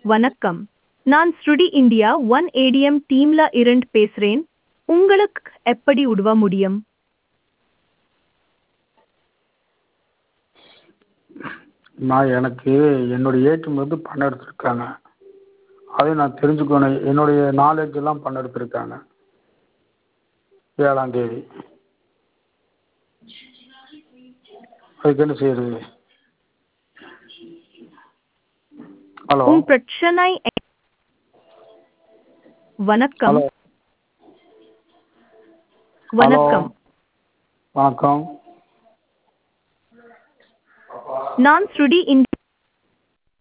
வணக்கம் நான் ஸ்ருடி இந்தியா ஒன் ஏடிஎம் டீம்ல இருந்து பேசுறேன் உங்களுக்கு எப்படி உதவ முடியும் நான் எனக்கு என்னுடைய ஏடிஎம் வந்து பணம் எடுத்திருக்காங்க அதை நான் தெரிஞ்சுக்கணும் என்னுடைய நாலேஜ் எல்லாம் பணம் எடுத்திருக்காங்க ஏழாந்தேதி அதுக்கு என்ன செய்யறது ஹலோ உன் பிரச்சனை எ- வணக்கம் ஹலோ வணக்கம் வணக்கம் நான் ஸ்ருடி இந்தியா